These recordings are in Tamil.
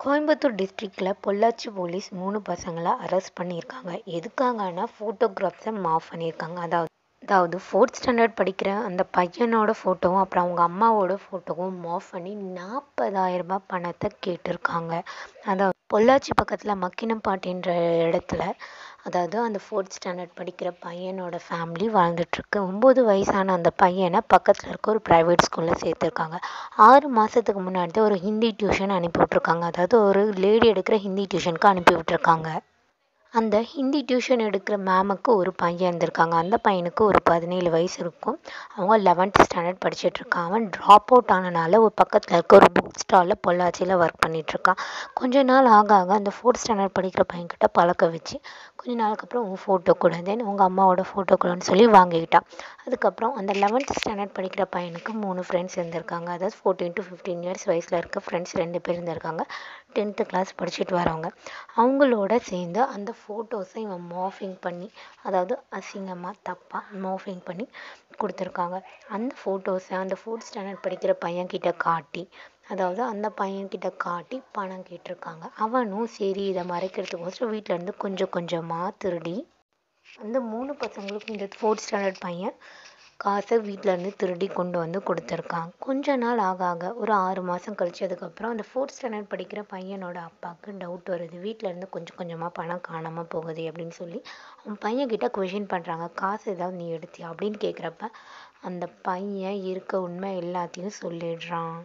கோயம்புத்தூர் டிஸ்ட்ரிக்டில் பொள்ளாச்சி போலீஸ் மூணு பசங்களை அரெஸ்ட் பண்ணியிருக்காங்க எதுக்காகனா ஃபோட்டோகிராஃப்ஸை மாஃப் பண்ணியிருக்காங்க அதாவது அதாவது ஃபோர்த் ஸ்டாண்டர்ட் படிக்கிற அந்த பையனோட ஃபோட்டோவும் அப்புறம் அவங்க அம்மாவோட ஃபோட்டோவும் மாஃப் பண்ணி நாற்பதாயிரம் ரூபாய் பணத்தை கேட்டிருக்காங்க அதாவது பொள்ளாச்சி பக்கத்தில் மக்கினம்பாட்டின்ற இடத்துல அதாவது அந்த ஃபோர்த் ஸ்டாண்டர்ட் படிக்கிற பையனோட ஃபேமிலி வாழ்ந்துட்டுருக்கு ஒம்பது வயசான அந்த பையனை பக்கத்தில் இருக்க ஒரு ப்ரைவேட் ஸ்கூலில் சேர்த்துருக்காங்க ஆறு மாதத்துக்கு முன்னாடி தான் ஒரு ஹிந்தி டியூஷன் அனுப்பி விட்ருக்காங்க அதாவது ஒரு லேடி எடுக்கிற ஹிந்தி டியூஷனுக்கு அனுப்பி விட்ருக்காங்க அந்த ஹிந்தி டியூஷன் எடுக்கிற மேமுக்கு ஒரு பையன் இருந்திருக்காங்க அந்த பையனுக்கு ஒரு பதினேழு வயசு இருக்கும் அவங்க லெவன்த் ஸ்டாண்டர்ட் படிச்சிட்ருக்கான் அவன் ட்ராப் அவுட் ஆனனால ஒரு பக்கத்தில் இருக்க ஒரு புக் ஸ்டாலில் பொள்ளாச்சியில் ஒர்க் பண்ணிகிட்ருக்கான் கொஞ்ச நாள் ஆக ஆக அந்த ஃபோர்த் ஸ்டாண்டர்ட் படிக்கிற பையன்கிட்ட பழக்க வச்சு கொஞ்ச நாளுக்கு அப்புறம் உன் ஃபோட்டோ கொடு தென் உங்கள் அம்மாவோட ஃபோட்டோ கொடுன்னு சொல்லி வாங்கிக்கிட்டான் அதுக்கப்புறம் அந்த லெவன்த் ஸ்டாண்டர்ட் படிக்கிற பையனுக்கு மூணு ஃப்ரெண்ட்ஸ் இருந்திருக்காங்க அதாவது ஃபோர்டீன் டு ஃபிஃப்டீன் இயர்ஸ் வயசில் இருக்க ஃப்ரெண்ட்ஸ் ரெண்டு பேர் இருந்திருக்காங்க டென்த்து கிளாஸ் படிச்சுட்டு வரவங்க அவங்களோட சேர்ந்து அந்த ஃபோட்டோஸை இவன் மார்ஃபிங் பண்ணி அதாவது அசிங்கமாக தப்பாக மார்ஃபிங் பண்ணி கொடுத்துருக்காங்க அந்த ஃபோட்டோஸை அந்த ஃபோர்த் ஸ்டாண்டர்ட் படிக்கிற பையன்கிட்ட காட்டி அதாவது அந்த பையன்கிட்ட காட்டி பணம் கேட்டிருக்காங்க அவனும் சரி இதை மறைக்கிறதுக்கோசரம் வீட்டிலேருந்து கொஞ்சம் கொஞ்சமாக திருடி அந்த மூணு பசங்களுக்கும் இந்த ஃபோர்த் ஸ்டாண்டர்ட் பையன் காசை வீட்டிலேருந்து திருடி கொண்டு வந்து கொடுத்துருக்கான் கொஞ்ச நாள் ஆக ஆக ஒரு ஆறு மாதம் கழிச்சதுக்கப்புறம் அந்த ஃபோர்த் ஸ்டாண்டர்ட் படிக்கிற பையனோட அப்பாவுக்கு டவுட் வருது வீட்டிலேருந்து கொஞ்சம் கொஞ்சமாக பணம் காணாமல் போகுது அப்படின்னு சொல்லி அவன் பையன்கிட்ட கொஷின் பண்ணுறாங்க காசு ஏதாவது நீ எடுத்தியா அப்படின்னு கேட்குறப்ப அந்த பையன் இருக்க உண்மை எல்லாத்தையும் சொல்லிடுறான்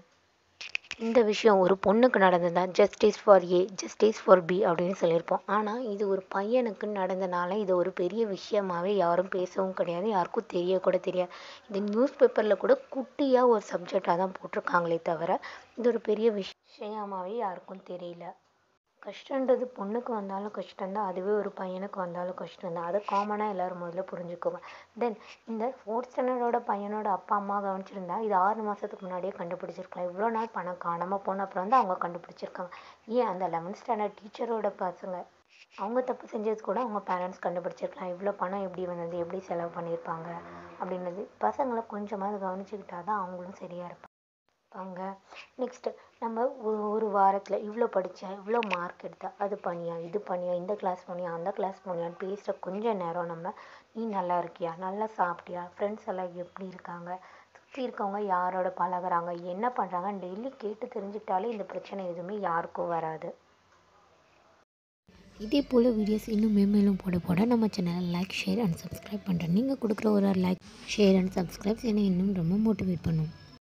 இந்த விஷயம் ஒரு பொண்ணுக்கு நடந்ததா justice for A justice for B அப்படின்னு சொல்லியிருப்போம் ஆனால் இது ஒரு பையனுக்கு நடந்தனால இது ஒரு பெரிய விஷயமாவே யாரும் பேசவும் கிடையாது யாருக்கும் தெரியக்கூட தெரியாது இது நியூஸ் பேப்பரில் கூட குட்டியாக ஒரு சப்ஜெக்டாக தான் போட்டிருக்காங்களே தவிர இது ஒரு பெரிய விஷயமாவே யாருக்கும் தெரியல கஷ்டன்றது பொண்ணுக்கு வந்தாலும் கஷ்டம்தான் அதுவே ஒரு பையனுக்கு வந்தாலும் கஷ்டம்தான் அதை காமனாக எல்லோரும் முதல்ல புரிஞ்சுக்குவோம் தென் இந்த ஃபோர்த் ஸ்டாண்டர்டோட பையனோட அப்பா அம்மா கவனிச்சிருந்தா இது ஆறு மாதத்துக்கு முன்னாடியே கண்டுபிடிச்சிருக்கலாம் இவ்வளோ நாள் பணம் காணாமல் போன அப்புறம் வந்து அவங்க கண்டுபிடிச்சிருக்காங்க ஏன் அந்த லெவன்த் ஸ்டாண்டர்ட் டீச்சரோட பசங்க அவங்க தப்பு செஞ்சது கூட அவங்க பேரண்ட்ஸ் கண்டுபிடிச்சிருக்கலாம் இவ்வளோ பணம் எப்படி வந்தது எப்படி செலவு பண்ணியிருப்பாங்க அப்படின்னது பசங்களை கொஞ்சமாவது கவனிச்சுக்கிட்டா தான் அவங்களும் சரியாக இருப்பாங்க பாங்க நெக்ஸ்ட்டு நம்ம ஒரு ஒரு வாரத்தில் இவ்வளோ படித்தேன் இவ்வளோ மார்க் எடுத்தேன் அது பண்ணியா இது பண்ணியா இந்த கிளாஸ் பண்ணியா அந்த கிளாஸ் பண்ணியான்னு பேசுகிற கொஞ்ச நேரம் நம்ம நீ நல்லா இருக்கியா நல்லா சாப்பிட்டியா ஃப்ரெண்ட்ஸ் எல்லாம் எப்படி இருக்காங்க சுற்றி இருக்கவங்க யாரோட பழகுறாங்க என்ன பண்ணுறாங்கன்னு டெய்லி கேட்டு தெரிஞ்சுக்கிட்டாலே இந்த பிரச்சனை எதுவுமே யாருக்கும் வராது இதே போல் வீடியோஸ் இன்னும் மேம்மேலும் போட போட நம்ம சேனலை லைக் ஷேர் அண்ட் சப்ஸ்கிரைப் பண்ணுறேன் நீங்கள் கொடுக்குற ஒரு லைக் ஷேர் அண்ட் சப்ஸ்கிரைப்ஸ் என்னை இன்னும் ரொம்ப மோட்டிவேட் பண்ணும்